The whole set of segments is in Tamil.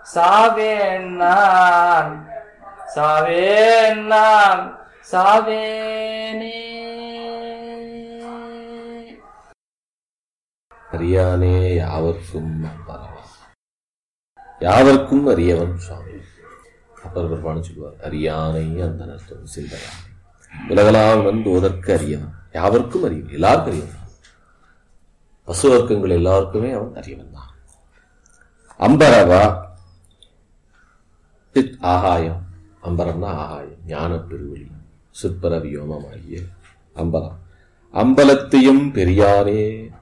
சாவேன் நான் சாவேன் நான் சாவேனே அறியானே யாவர்க்கும் பரவா யாவர்க்கும் அறியவன் சுவாமி அப்பர் பெருமானு சொல்லுவார் அறியானை அந்த அர்த்தம் சிந்தரானை உலகலாம் வந்து ஓதற்கு அறியவன் யாவர்க்கும் அறியவன் எல்லாருக்கும் அறியவன் பசு வர்க்கங்கள் எல்லாருக்குமே அவன் அறியவன் தான் அம்பரவா சித் ஆகாயம் அம்பரம்னா ஆகாயம் ஞான பெருவெளி சிற்பர வியோமமாகிய அம்பலம் அம்பலத்தையும் பெரியானே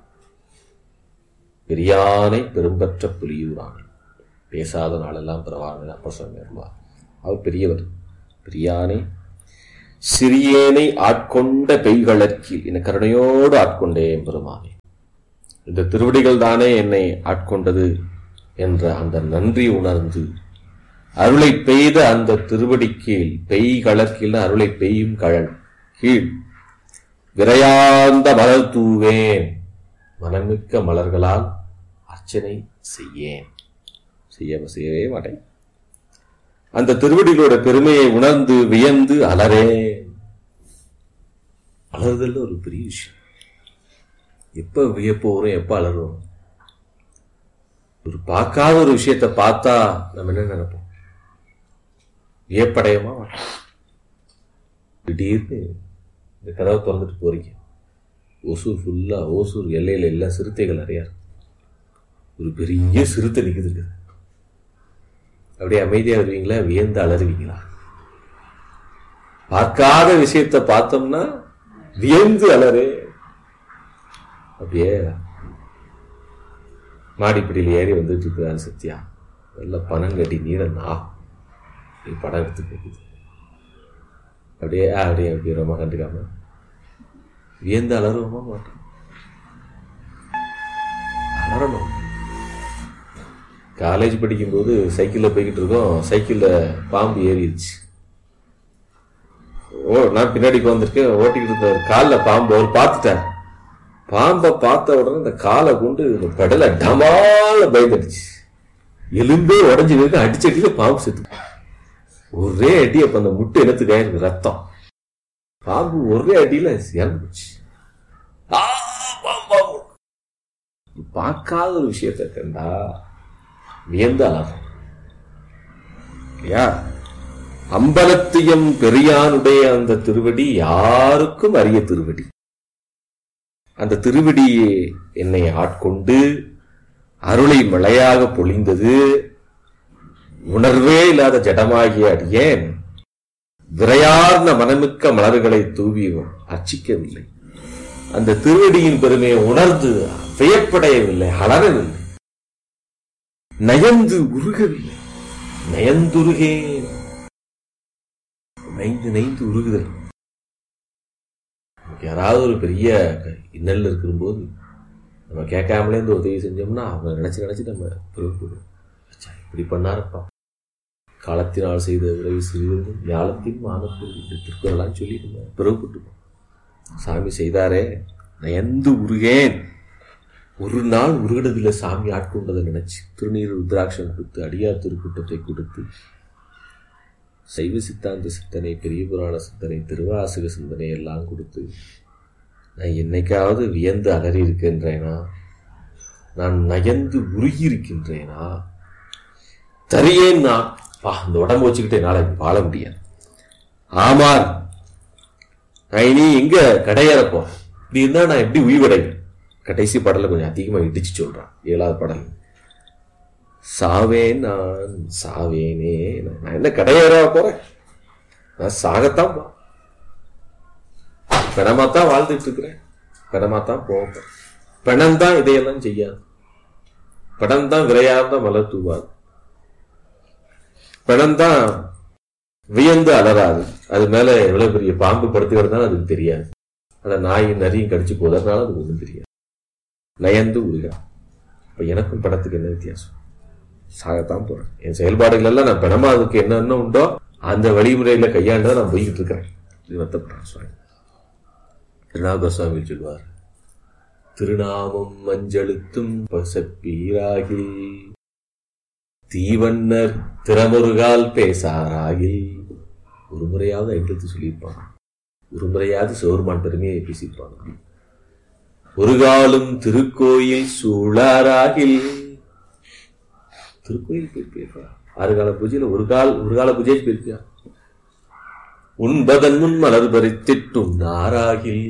பெரியானை பெரும்பற்ற புலியூரானே பேசாத நாளெல்லாம் பிறவானே அப்பர் சுவாமி அருள்வார் அவர் பெரியவர் பெரியானை சிறியேனை ஆட்கொண்ட பெய்களற்கில் என கருணையோடு ஆட்கொண்டேன் பெருமானே இந்த திருவடிகள் தானே என்னை ஆட்கொண்டது என்ற அந்த நன்றி உணர்ந்து அருளை பெய்த அந்த திருவடி கீழ் பெய் கலக்கில் அருளை பெய்யும் கழல் கீழ் விரையார்ந்த மலர் தூவேன் மனமிக்க மலர்களால் அர்ச்சனை செய்யேன் செய்ய செய்யவே மாட்டேன் அந்த திருவடிகளோட பெருமையை உணர்ந்து வியந்து அலறேன் அலறுதல் ஒரு பெரிய விஷயம் எப்ப வியப்பு வரும் எப்ப அலறுவோம் ஒரு பார்க்காத ஒரு விஷயத்தை பார்த்தா நம்ம என்ன நினைப்போம் வியப்படையமா மாட்டோம் திடீர்னு இந்த கதவை திறந்துட்டு போறீங்க ஓசூர் ஃபுல்லா ஓசூர் எல்லையில எல்லாம் சிறுத்தைகள் நிறையா இருக்கு ஒரு பெரிய சிறுத்தை நிக்குது இருக்குது அப்படியே அமைதியா வருவீங்களா வியந்து அலறுவீங்களா பார்க்காத விஷயத்தை பார்த்தோம்னா வியந்து அலறு அப்படியே மாடிப்படியில் ஏறி வந்துட்டு இருக்கிறாரு சத்யா நல்ல பணம் கட்டி நீரை நா நீ படம் எடுத்து போகுது அப்படியே ஆ, அப்படியே அப்படியே ரொம்ப கண்டுக்காம வியந்து அலறுவோமா மாட்டோம் அலறணும் காலேஜ் படிக்கும்போது சைக்கிளில் போய்கிட்டு இருக்கோம் சைக்கிளில் பாம்பு ஏறிடுச்சு ஓ நான் பின்னாடி உட்காந்துருக்கேன் ஓட்டிக்கிட்டு இருந்த காலில் பாம்பு அவர் பார்த்துட்டார் பாம்பை பார்த்த உடனே இந்த காலை கொண்டு இந்த பெடலை டமால பயந்துடுச்சு எலும்பே உடஞ்சி இருக்கு அடிச்சடியில பாம்பு செத்து ஒரே அடி அப்ப அந்த முட்டை இனத்துக்கு ஆயிருக்கு ரத்தம் பாம்பு ஒரே அடியில இறந்துச்சு ஆ, பாம்பு, பாம்பு. பார்க்காத ஒரு விஷயத்தை கண்டா வியந்து அழகும் இல்லையா அம்பலத்தியம் பெரியானுடைய அந்த திருவடி யாருக்கும் அரிய திருவடி அந்த திருவடியே என்னை ஆட்கொண்டு அருளை மழையாக பொழிந்தது உணர்வே இல்லாத ஜடமாகிய அடியேன் விரையார்ந்த மனமிக்க மலர்களை தூவி அர்ச்சிக்கவில்லை அந்த திருவடியின் பெருமையை உணர்ந்து வியப்படையவில்லை அலறவில்லை நயந்து உருகவில்லை நயந்துருகேன் நைந்து நைந்து உருகுதல் நமக்கு யாராவது ஒரு பெரிய இன்னல் இருக்கும்போது நம்ம கேட்காமலே இந்த உதவி செஞ்சோம்னா அவங்க நினைச்சு நினைச்சு நம்ம பிறப்புடுவோம் அச்சா, இப்படி பண்ணாரப்பா காலத்தினால் செய்த உதவி சிறிது ஞாலத்தின் மானத்தில் இந்த திருக்குறளான்னு சொல்லி நம்ம பிறப்புட்டுப்போம் சாமி செய்தாரே நயந்து உருகேன் ஒரு நாள் உருகினதில்லை சாமி ஆட்கொண்டதை நினைச்சு திருநீர் ருத்ராட்சம் கொடுத்து அடியார் திருக்கூட்டத்தை கொடுத்து சைவ சித்தாந்த சிந்தனை பெரிய புராண சிந்தனை திருவாசக சிந்தனை எல்லாம் கொடுத்து நான் என்னைக்காவது வியந்து அலறி இருக்கின்றேனா நான் நயந்து உருகி இருக்கின்றேனா தரியேன் நான் பா இந்த உடம்பு வச்சுக்கிட்டு என்னால வாழ முடியாது ஆமார் நான் இனி எங்க கடையறப்போ இப்படி இருந்தா நான் எப்படி உயிர்வடைவேன் கடைசி பாடல கொஞ்சம் அதிகமா இடிச்சு சொல்றான் ஏழாவது பாடல் சாவேன் நான் சாவேனே நான் என்ன கடையேற போறேன் நான் சாகத்தான் போ பிணமாத்தான் வாழ்ந்துட்டு இருக்கிறேன் பிணமாத்தான் போவேன் பிணம் தான் இதையெல்லாம் செய்யாது பிணம் தான் விரையார்ந்த மலர் தூவாது பிணம் தான் வியந்து அலறாது அது மேல எவ்வளவு பெரிய பாம்பு படுத்து கிடந்தாலும் அதுக்கு தெரியாது அதை நாயும் நரியும் கடிச்சு போதறதுனால அதுக்கு ஒண்ணும் தெரியாது நயந்து உருகா இப்ப எனக்கும் படத்துக்கு என்ன வித்தியாசம் சாகத்தான் போறேன் என் செயல்பாடுகள் எல்லாம் நான் பிணமா அதுக்கு என்னென்ன உண்டோ அந்த வழிமுறையில கையாண்டு நான் போய்கிட்டு இருக்கிறேன் இது வருத்தப்படுறேன் சுவாமி திருநாக சுவாமி சொல்வார் திருநாமம் மஞ்சளுத்தும் பசப்பீராகி தீவண்ணர் திறமொருகால் பேசாராகில் ஒரு முறையாவது எடுத்து சொல்லியிருப்பான் ஒரு முறையாவது சோர்மான் பெருமையை பேசியிருப்பான் ஒரு காலும் திருக்கோயில் சூழாராகில் திருக்கோயில் போயிருப்பியா ஆறு கால பூஜையில ஒரு கால் ஒரு கால பூஜை போயிருப்பியா உண்பதன் முன் மலர் பறித்திட்டும் நாராகில்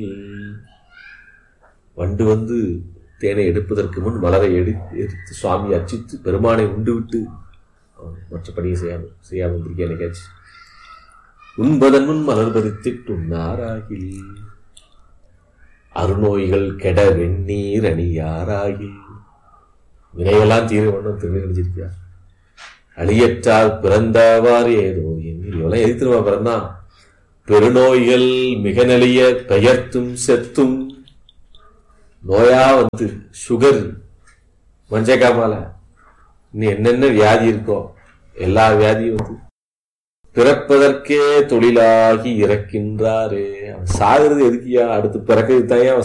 வண்டு வந்து தேனை எடுப்பதற்கு முன் மலரை எடுத்து எடுத்து சுவாமி அர்ச்சித்து பெருமானை உண்டு விட்டு அவன் மற்ற பணியை செய்யாம செய்யாம வந்திருக்கேன் எனக்காச்சு உண்பதன் முன் மலர் பறித்திட்டும் நாராகில் அருநோய்கள் கெட வெந்நீர் அணியாராகில் வினையெல்லாம் தீர வண்ணம் திருநீர் அணிஞ்சிருக்கியா அழியற்றால் பிறந்தவாறு ஏதோ எண்ணில் எவ்வளவு எதிர்த்துருவா பிறந்தான் பெருநோய்கள் மிக நெளிய பெயர்த்தும் செத்தும் நோயா வந்து சுகர் மஞ்சக்காமால இன்னும் என்னென்ன வியாதி இருக்கோ எல்லா வியாதியும் வந்து பிறப்பதற்கே தொழிலாகி இறக்கின்றாரே அவன் சாகிறது எதுக்கியா அடுத்து பிறக்கிறது தான் அவன்